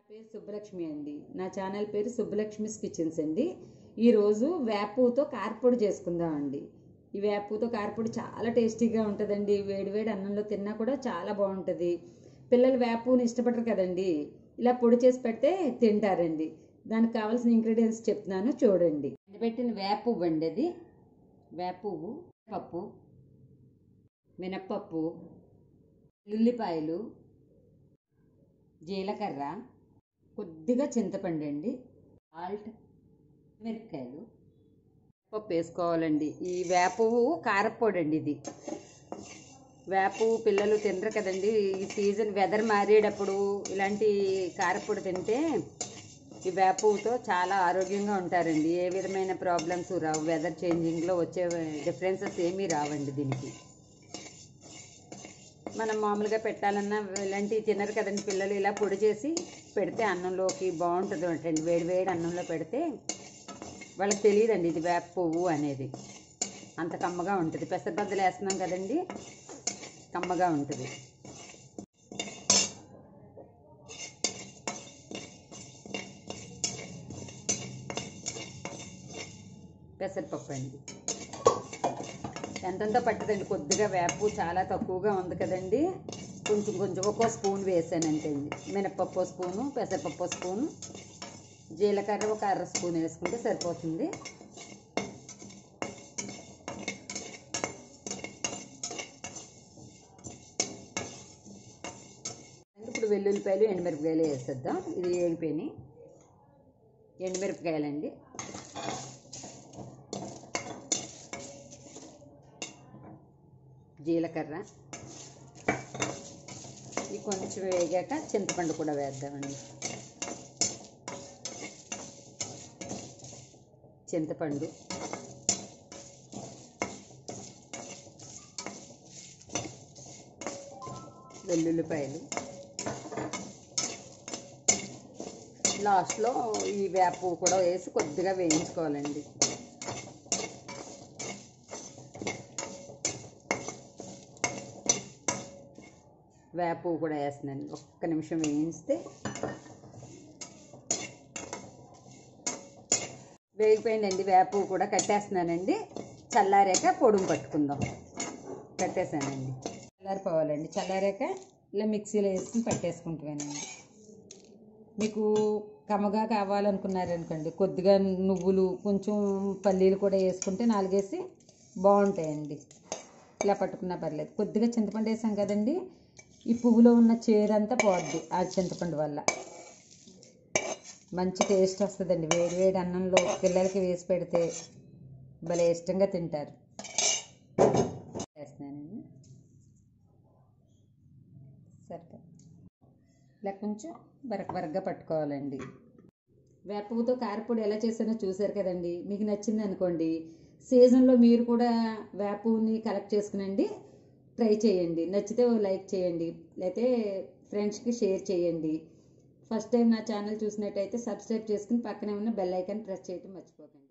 పేరు సుబ్బలక్ష్మి అండి నా ఛానల్ పేరు సుబ్బలక్ష్మిస్ కిచెన్స్ అండి ఈరోజు వేపూతో కారపొడి చేసుకుందాం అండి ఈ వేపూతో కారపొడి చాలా టేస్టీగా ఉంటుందండి వేడివేడి అన్నంలో తిన్నా కూడా చాలా బాగుంటుంది పిల్లలు వేపుని ఇష్టపడరు కదండి ఇలా పొడి చేసి పెడితే తింటారండి దానికి కావాల్సిన ఇంగ్రీడియంట్స్ చెప్తున్నాను చూడండి పెట్టిన వేపు బండి అది వేపువ్వు పప్పు మినప్పప్పు ఉల్లిపాయలు జీలకర్ర కొద్దిగా చింతపండు అండి సాల్ట్ మిరపకాయలు పప్పు వేసుకోవాలండి ఈ వేపువు కారప్పొడి అండి ఇది వేపు పిల్లలు తినరు కదండి ఈ సీజన్ వెదర్ మారేటప్పుడు ఇలాంటి కారప్పొడి తింటే ఈ వేపుతో చాలా ఆరోగ్యంగా ఉంటారండి ఏ విధమైన ప్రాబ్లమ్స్ రావు వెదర్ చేంజింగ్లో వచ్చే డిఫరెన్సెస్ ఏమీ రావండి దీనికి మనం మామూలుగా పెట్టాలన్నా ఇలాంటివి తినరు కదండి పిల్లలు ఇలా పొడి చేసి పెడితే అన్నంలోకి బాగుంటుంది అంటండి వేడి వేడి అన్నంలో పెడితే వాళ్ళకి తెలియదండి ఇది వేప పువ్వు అనేది అంత కమ్మగా ఉంటుంది పెసరబద్దలు వేస్తున్నాం కదండి కమ్మగా ఉంటుంది పెసరపప్పు అండి ఎంతంత పట్టదండి కొద్దిగా వేపు చాలా తక్కువగా ఉంది కదండి కొంచెం కొంచెం ఒక్కో స్పూన్ వేసానంటే అండి మినపప్పు స్పూను పెసరపప్పు స్పూను జీలకర్ర ఒక అర స్పూన్ వేసుకుంటే సరిపోతుంది ఇప్పుడు వెల్లుల్లిపాయలు ఎండుమిరపకాయలు వేసేద్దాం ఇది ఏగిపోయినాయి ఎండుమిరపకాయలండి జీలకర్ర ఇది కొంచెం వేగాక చింతపండు కూడా వేద్దామండి చింతపండు వెల్లుల్లిపాయలు లాస్ట్లో ఈ వేపు కూడా వేసి కొద్దిగా వేయించుకోవాలండి వేపు కూడా వేస్తున్నాను ఒక్క నిమిషం వేయిస్తే వేగిపోయిందండి వేపు కూడా కట్టేస్తున్నానండి చల్లారాక పొడుము పట్టుకుందాం కట్టేసానండి చల్లారిపోవాలండి చల్లారాక ఇలా మిక్సీలో వేసుకుని పట్టేసుకుంటానండి మీకు కమ్మగా కావాలనుకున్నారనుకోండి కొద్దిగా నువ్వులు కొంచెం పల్లీలు కూడా వేసుకుంటే నాలుగేసి బాగుంటాయండి ఇలా పట్టుకున్నా పర్లేదు కొద్దిగా చింతపండు వేసాం కదండి ఈ పువ్వులో ఉన్న చేదంతా పోద్ది ఆ చింతపండు వల్ల మంచి టేస్ట్ వస్తుందండి వేడి వేడి అన్నంలో పిల్లలకి వేసి పెడితే భలే ఇష్టంగా తింటారు వేస్తున్నానండి సరిపో ఇలా కొంచెం బరక బరగ్గా పట్టుకోవాలండి వేపపుతో కారపొడి ఎలా చేసానో చూసారు కదండి మీకు నచ్చింది అనుకోండి సీజన్లో మీరు కూడా వేపుని కలెక్ట్ చేసుకునండి ట్రై చేయండి నచ్చితే ఓ లైక్ చేయండి లేకపోతే ఫ్రెండ్స్కి షేర్ చేయండి ఫస్ట్ టైం నా ఛానల్ చూసినట్టయితే సబ్స్క్రైబ్ చేసుకుని పక్కనే ఉన్న బెల్ ఐకాన్ ప్రెస్ చేయడం మర్చిపోకండి